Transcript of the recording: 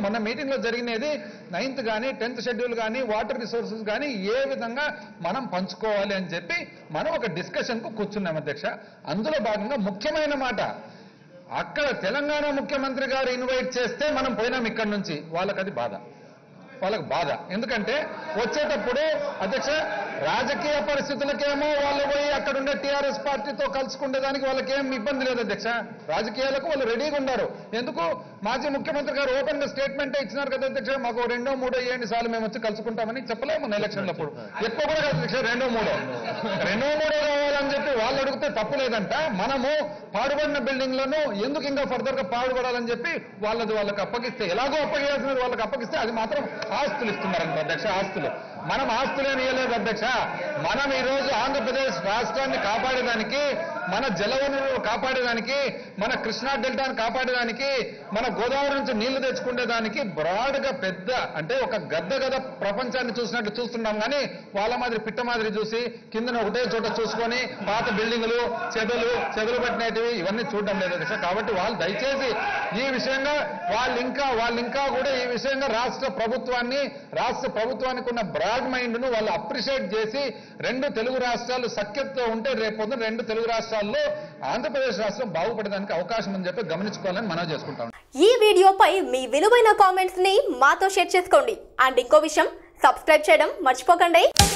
మొన్న మీటింగ్లో జరిగినది నైన్త్ కానీ టెన్త్ షెడ్యూల్ కానీ వాటర్ రిసోర్సెస్ కానీ ఏ విధంగా మనం పంచుకోవాలి అని చెప్పి మనం ఒక డిస్కషన్కు కూర్చున్నాం అధ్యక్ష అందులో భాగంగా ముఖ్యమైన మాట అక్కడ తెలంగాణ ముఖ్యమంత్రి గారు ఇన్వైట్ చేస్తే మనం పోయినాం ఇక్కడి నుంచి వాళ్ళకి అది బాధ వాళ్ళకి బాధ ఎందుకంటే వచ్చేటప్పుడు అధ్యక్ష రాజకీయ పరిస్థితులకేమో వాళ్ళు పోయి అక్కడ ఉండే టీఆర్ఎస్ పార్టీతో కలుసుకునే దానికి వాళ్ళకి ఏం ఇబ్బంది లేదు అధ్యక్ష రాజకీయాలకు వాళ్ళు రెడీగా ఉన్నారు ఎందుకు మాజీ ముఖ్యమంత్రి గారు ఓపెన్ గా స్టేట్మెంటే ఇచ్చినారు కదా అధ్యక్ష మాకు రెండో మూడో ఏడు సార్లు మేము వచ్చి కలుసుకుంటామని చెప్పలేము ఎలక్షన్లప్పుడు ఎక్కువ కూడా కాదు అధ్యక్ష రెండో మూడో రెండో మూడో కావాలని చెప్పి వాళ్ళు అడిగితే తప్పు లేదంట మనము పాడుబడిన బిల్డింగ్ లను ఎందుకు ఇంకా ఫర్దర్ గా పాడుపడాలని చెప్పి వాళ్ళది వాళ్ళకి అప్పగిస్తే ఎలాగో అప్పగియాల్సినది వాళ్ళకి అప్పగిస్తే అది మాత్రం ఆస్తులు ఇస్తున్నారంట అధ్యక్ష ఆస్తులు మనం ఆస్తులేని ఇవ్వలేదు అధ్యక్ష మనం ఈ రోజు ఆంధ్రప్రదేశ్ రాష్ట్రాన్ని కాపాడేదానికి మన జల వనరులు కాపాడేదానికి మన కృష్ణా డెల్టాను కాపాడేదానికి మన గోదావరి నుంచి నీళ్లు తెచ్చుకునేదానికి బ్రాడ్ గా పెద్ద అంటే ఒక గద్ద గద ప్రపంచాన్ని చూసినట్టు చూస్తున్నాం కానీ వాళ్ళ మాదిరి పిట్ట మాదిరి చూసి కిందన ఒకటే చోట చూసుకొని పాత బిల్డింగులు చెదలు చెదలు పెట్టినటివి ఇవన్నీ చూడడం లేదు అధ్యక్ష కాబట్టి వాళ్ళు దయచేసి ఈ విషయంగా వాళ్ళు ఇంకా వాళ్ళు ఇంకా కూడా ఈ విషయంగా రాష్ట్ర ప్రభుత్వాన్ని రాష్ట్ర ప్రభుత్వానికి ఉన్న బ్రాడ్ మైండ్ ను వాళ్ళు అప్రిషియేట్ చేసి రెండు తెలుగు రాష్ట్రాలు సఖ్యతతో ఉంటే రేపు రెండు తెలుగు రాష్ట్రాల్లో ఆంధ్రప్రదేశ్ రాష్ట్రం బాగుపడడానికి అవకాశం అని చెప్పి గమనించుకోవాలని మనం చేసుకుంటాం ఈ వీడియోపై మీ విలువైన కామెంట్స్ ని మాతో షేర్ చేసుకోండి అండ్ ఇంకో విషయం సబ్స్క్రైబ్ చేయడం మర్చిపోకండి